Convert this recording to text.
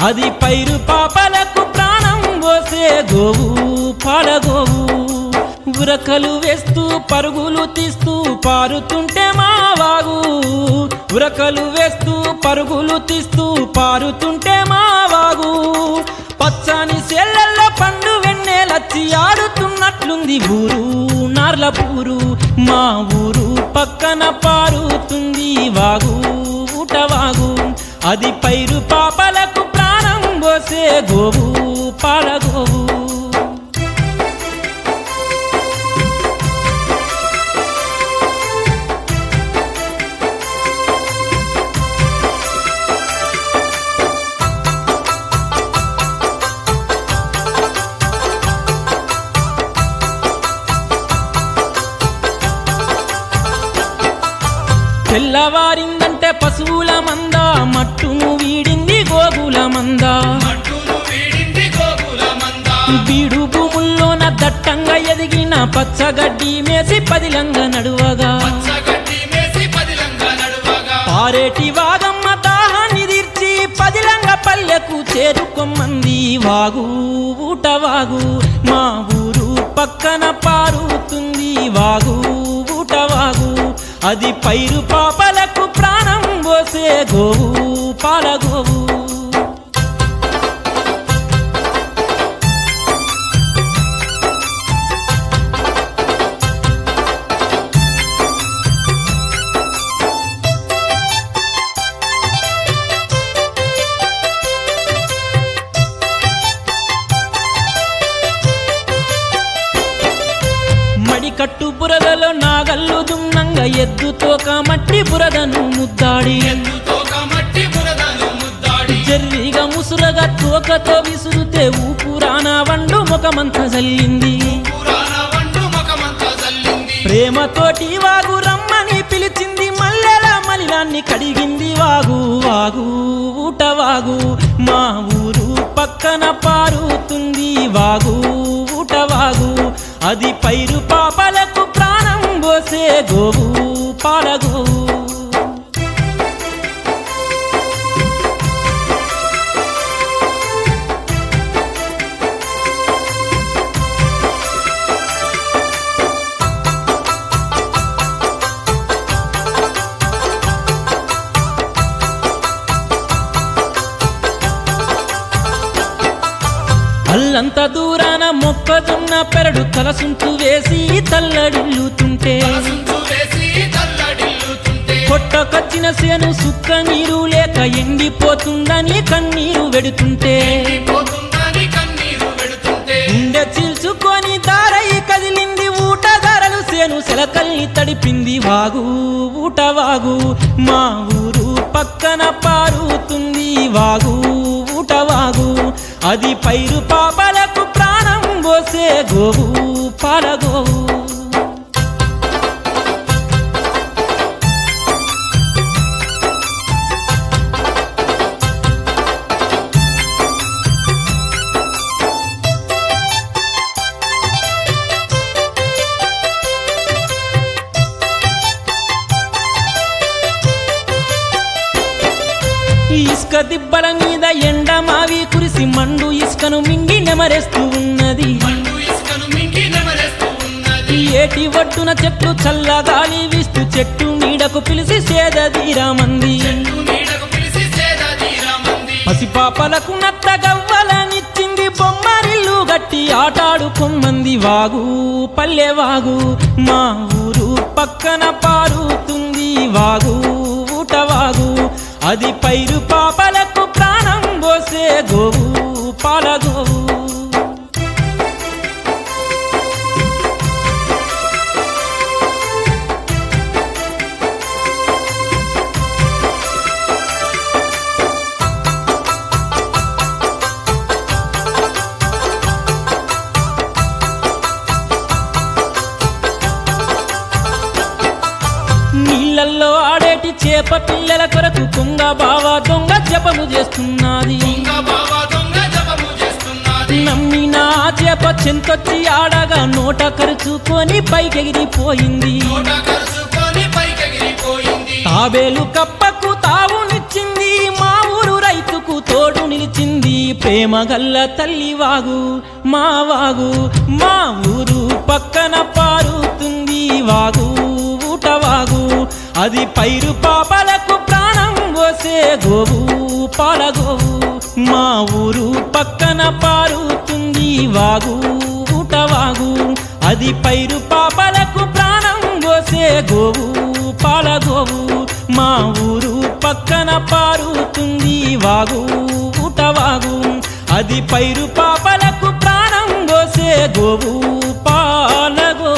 అది పైరు పాపలకు ప్రాణం పోసే గోవు పాలగోవు ఉరకలు వేస్తూ పరుగులు తీస్తూ పారుతుంటే మా వాగు ఉరకలు వేస్తూ పరుగులు తీస్తూ పారుతుంటే మా వాగు పచ్చని సెల్లల్లో పండు వెన్నెలచ్చి ఆడుతున్నట్లుంది ఊరు నార్లపూరు మా ఊరు పక్కన పారుతుంది వాగు ఊటవాగు అది పైరు పాపలకు ప్రాణం పోసే గోవు పాలగోవు తెల్లవారిందంటే పశువుల మంద మట్టును వీడింది గోగుల మంద మట్టును వీడింది గోకుల మంద బీడు భూముల్లోన దట్టంగా ఎదిగిన పచ్చగడ్డి మేసి పదిలంగా నడువగా పచ్చగడ్డి మేసి పదిలంగా నడువగా పారేటి వాగమ్మ దాహాన్ని తీర్చి పదిలంగ పల్లెకు చేరుకొమ్మంది వాగు ఊట వాగు మా ఊరు పక్కన పారుతుంది వాగు ఊట వాగు అది పైరు పాపలకు ప్రాణం పోసే గోవు పాలగోవు మడికట్టు బురదలో నాగల్లు దున్నంగా ఎద్దుతోక మట్టి బురదను ముద్దాడి ఎద్దుతోక మట్టి బురదను ముద్దాడి జర్రిగా ముసురగా తోకతో విసురుతే ఊపురాన వండు ముఖమంతా జల్లింది పురాణ వండు ముఖమంతా చల్లింది ప్రేమతోటి వాగు రమ్మని పిలిచింది మల్లెల మలినాన్ని కడిగింది వాగు వాగు ఊట వాగు మా ఊరు పక్కన పారుతుంది వాగు ఊట వాగు అది పైరు పాపలకు ప్రాణం పోసే గోవు పాలగోవు అల్లంత దూరాన మొక్కజొన్న పెరడు తలసుంటు వేసి తల్లడిల్లుతుంటే తలసుంచు వేసి తల్లడిల్లుతుంటే కొట్టకొచ్చిన సేను సుక్క నీరు లేక ఎండిపోతుందని కన్నీరు వెడుతుంటే పోతుందని కన్నీరు పెడుతుంటే గుండె చీల్చుకొని దారై కదిలింది ఊట ధరలు సేను సెలకల్ని తడిపింది వాగు ఊట వాగు మా ఊరు పక్కన పారుతుంది వాగు ఊట వాగు అది పైరు పాపలకు ప్రాణం పోసే గోవు పాలగోవు ఈ ఇసుక దిబ్బల మీద ఎండ మావి కురిసి మండు ఇసుకను మింగి నెమరేస్తూ ఉన్నది మండు ఇసుకను మింగి నెమరేస్తూ ఉన్నది ఈ ఏటి ఒడ్డున చెట్లు చల్లగాలి వీస్తూ చెట్టు నీడకు పిలిచి సేదీరామంది చెట్టు నీడకు పిలిచి సేద తీరమంది పసిపాపలకు నత్త గవ్వలనిచ్చింది బొమ్మరిల్లు గట్టి ఆటాడుకొమ్మంది వాగు పల్లె వాగు మా ఊరు పక్కన పారుతుంది వాగు ఊట వాగు అది పైరు పాపలకు ప్రాణం పోసే గోవు పాలగోవు నీళ్ళల్లో ఆడేటి చేప పిల్లల కొరకు కుంగ బావ దొంగ జపము చేస్తున్నది దొంగ బావ దొంగ జపము చేస్తున్నది నమ్మిన ఆ చేప చెంతొచ్చి ఆడగా నోట కరుచుకొని పైకెగిరిపోయింది నోట కరుచుకొని పైకెగిరిపోయింది తాబేలు కప్పకు తావునిచ్చింది మా ఊరు రైతుకు తోడు నిలిచింది ప్రేమ గల్ల తల్లి వాగు మా వాగు మా ఊరు పక్కన పారుతుంది వాగు ఊట వాగు అది పైరు పాపలకు ప్రాణం పోసే గోవు పాలగోవు మా ఊరు పక్కన పారుతుంది వాగు ఊట వాగు అది పైరు పాపలకు ప్రాణం పోసే గోవు పాలగోవు మా ఊరు పక్కన పారుతుంది వాగు ఊట వాగు అది పైరు పాపలకు ప్రాణం పోసే గోవు పాలగోవు